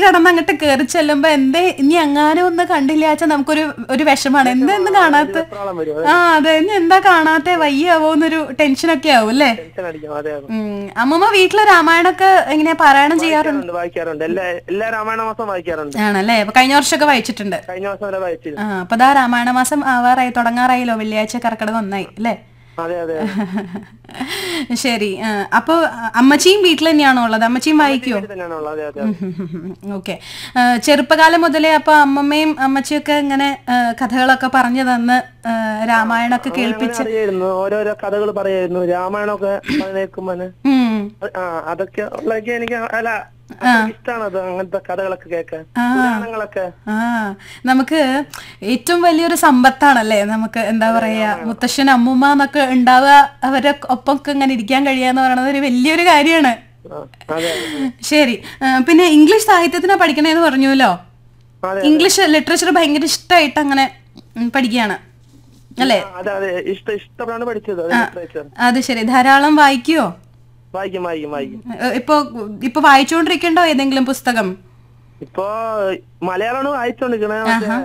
കടന്ന് അങ്ങോട്ട് കയറി ചെല്ലുമ്പോ എന്തേ ഇനി എങ്ങാനും ഒന്ന് കണ്ടില്ല വെച്ചാൽ നമുക്കൊരു ഒരു വിഷമാണ് എന്തെന്ന് കാണാത്ത വെപ്രാളം വരും ആ അതെ ഇനി എന്താ കാണാത്തെ വയ്യാവോന്നൊരു ടെൻഷനൊക്കെ ആവും അല്ലേ ടെൻഷൻ അടിക്കും അതെ അതെ ഉം. അമ്മമ്മ വീട്ടില് രാമായണൊക്കെ എങ്ങനെയാ പാരായണം ചെയ്യാറുണ്ട് വായിക്കാറുണ്ട് വായിക്കാറുണ്ട് എല്ലാ എല്ലാ രാമായണ മാസം വായിക്കാറുണ്ട് ആണല്ലേ അപ്പൊ കഴിഞ്ഞ വർഷമൊക്കെ വായിച്ചിട്ടുണ്ട് കഴിഞ്ഞ മാസം വരെ വായിച്ചിരുന്നു ആ അപ്പൊ ദാ രാമായണ മാസം ആവാറായി തുടങ്ങാറായല്ലോ വെള്ളിയാഴ്ച കറക്കട ഒന്നായി അല്ലേ അതെ അതെ ശരി ആ, അപ്പൊ അമ്മച്ചിയും വീട്ടിൽ തന്നെയാണോ ഉള്ളത് അമ്മച്ചിയും വായിക്കുവോ വീട്ടിൽ തന്നെയാണുള്ളത് അതെ അതെ ഓക്കെ ചെറുപ്പകാലം മുതലേ അപ്പൊ അമ്മമ്മയും അമ്മച്ചിയൊക്കെ ഇങ്ങനെ ആ, കഥകളൊക്കെ പറഞ്ഞു തന്ന് ആ, രാമായണമൊക്കെ കേൾപ്പിച്ച് അങ്ങനെ അറിയായിരുന്നു ഓരോരോ കഥകൾ പറയായിരുന്നു രാമായണമൊക്കെ കേൾക്കുമ്പോ ഉം. ആ അതൊക്കെ ഉള്ളതൊക്കെ എനിക്ക് അല്ല അത്രയ്ക്ക് ഇഷ്ടാണ് അത് അങ്ങനത്തെ കഥകളൊക്കെ കേൾക്കാൻ പുരാണങ്ങളൊക്കെ ആ നമുക്ക് ഏറ്റവും വലിയൊരു സമ്പത്താണല്ലേ നമുക്ക് എന്താ പറയാ മുത്തശ്ശൻ അമ്മൂമ്മ എന്നൊക്കെ ഉണ്ടാവുക അവരെ ഒപ്പം ഒക്കെ ഇങ്ങനെ ഇരിക്കാൻ കഴിയാന്ന് പറയുന്നത് ഒരു വലിയൊരു കാര്യമാണ് ആ, അതെ ശരി ആ, പിന്നെ ഇംഗ്ലീഷ് സാഹിത്യത്തിനാ പഠിക്കണേന്ന് പറഞ്ഞുല്ലോ അതെ ഇംഗ്ലീഷ് ലിറ്ററേച്ചർ ഭയങ്കര ഇഷ്ടമായിട്ട് അങ്ങനെ ഉം, പഠിക്കുകയാണ് അല്ലേ ആ, അതെ അതെ ഇഷ്ട ഇഷ്ടപ്പെടാണ് പഠിച്ചത് അത് ലിറ്ററേച്ചർ അത് ശരി ധാരാളം വായിക്കുവോ വായിക്കും വായിക്കും വായിക്കും ഏ, ഇപ്പൊ ഇപ്പൊ വായിച്ചുകൊണ്ടിരിക്കണ്ടോ ഏതെങ്കിലും പുസ്തകം ഇപ്പൊ മലയാളമാണ് വായിച്ചോണ്ടിരിക്കണേ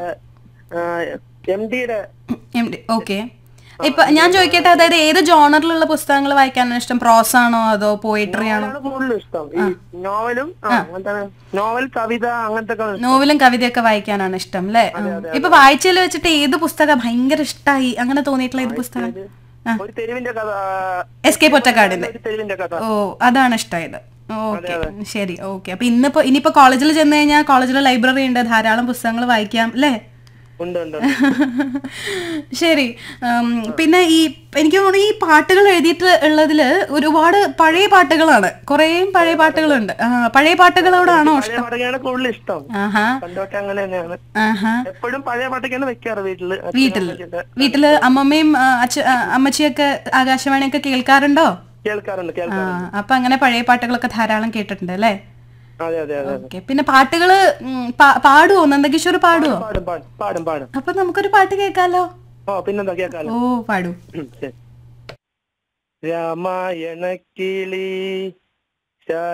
എം ഡിയുടെ ഓക്കെ ഇപ്പൊ ഞാൻ ചോദിക്കട്ടെ അതായത് ഏത് ജോണറിലുള്ള പുസ്തകങ്ങൾ വായിക്കാനാണ് ഇഷ്ടം പ്രോസ് ആണോ അതോ പോയിട്രി ആണോ ആണ് കൂടുതലും ഇഷ്ടം ഈ നോവലും ആ, അങ്ങനത്തെ നോവൽ കവിത അങ്ങനത്തെ ഒക്കെ ഇഷ്ടം. നോവലും കവിതയൊക്കെ വായിക്കാനാണ് ഇഷ്ടം അല്ലേ ഇപ്പൊ വായിച്ചതിൽ വെച്ചിട്ട് ഏത് പുസ്തകം ഭയങ്കര ഇഷ്ടമായി അങ്ങനെ തോന്നിയിട്ടുള്ള ഏത് പുസ്തകം ഒരു തെരുവിന്റെ കഥ എസ് കെ പൊറ്റക്കാടിന്റെ ഒരു തെരുവിന്റെ കഥ ഓ അതാണ് ഇഷ്ടമായത് ഓക്കെ ശരി ഓക്കെ അപ്പൊ ഇന്നിപ്പോ ഇനിയിപ്പോ കോളേജിൽ ചെന്ന് കഴിഞ്ഞാൽ കോളേജിൽ ലൈബ്രറി ഉണ്ട് ധാരാളം പുസ്തകങ്ങൾ വായിക്കാം അല്ലേ ഉണ്ട് ഉണ്ട് ശരി ഉം, പിന്നെ ഈ എനിക്ക് തോന്നുന്നു ഈ പാട്ടുകൾ എഴുതിയിട്ട് ഉള്ളതില് ഒരുപാട് പഴയ പാട്ടുകളാണ് കുറേ പഴയ പാട്ടുകളുണ്ട് ആ, പഴയ പാട്ടുകളോടാണോ പഴയ പാട്ടൊക്കെയാണ് കൂടുതൽ ഇഷ്ടം ആഹാ പണ്ടൊക്കെ അങ്ങനെ തന്നെയാണ് ആഹാ എപ്പോഴും പഴയ പാട്ടൊക്കെയാണ് വെക്കാറ് വീട്ടില് അച്ഛനും വീട്ടില് അമ്മച്ചിയൊക്കെ വീട്ടില് അമ്മമ്മയും ആ, അച്ഛ ആ, അമ്മച്ചിയൊക്കെ ആകാശവാണിയൊക്കെ കേൾക്കാറുണ്ടോ കേൾക്കാറുണ്ട് ആ കേൾക്കാറുണ്ട് അപ്പൊ അങ്ങനെ പഴയ പാട്ടുകളൊക്കെ ധാരാളം കേട്ടിട്ടുണ്ട് അല്ലേ അതെ അതെ അതെ ഓക്കെ പിന്നെ പാട്ടുകള് ഉം, പാ- പാടുവോ നന്ദകിഷോർ പാടുവോ പാടും പാടും പാടും പാടും അപ്പൊ നമുക്കൊരു പാട്ട് കേൾക്കാലോ ഓ പിന്നെന്താ കേൾക്കാലോ ഓ പാടൂ ഉം, ശരി രാമായണ കിളി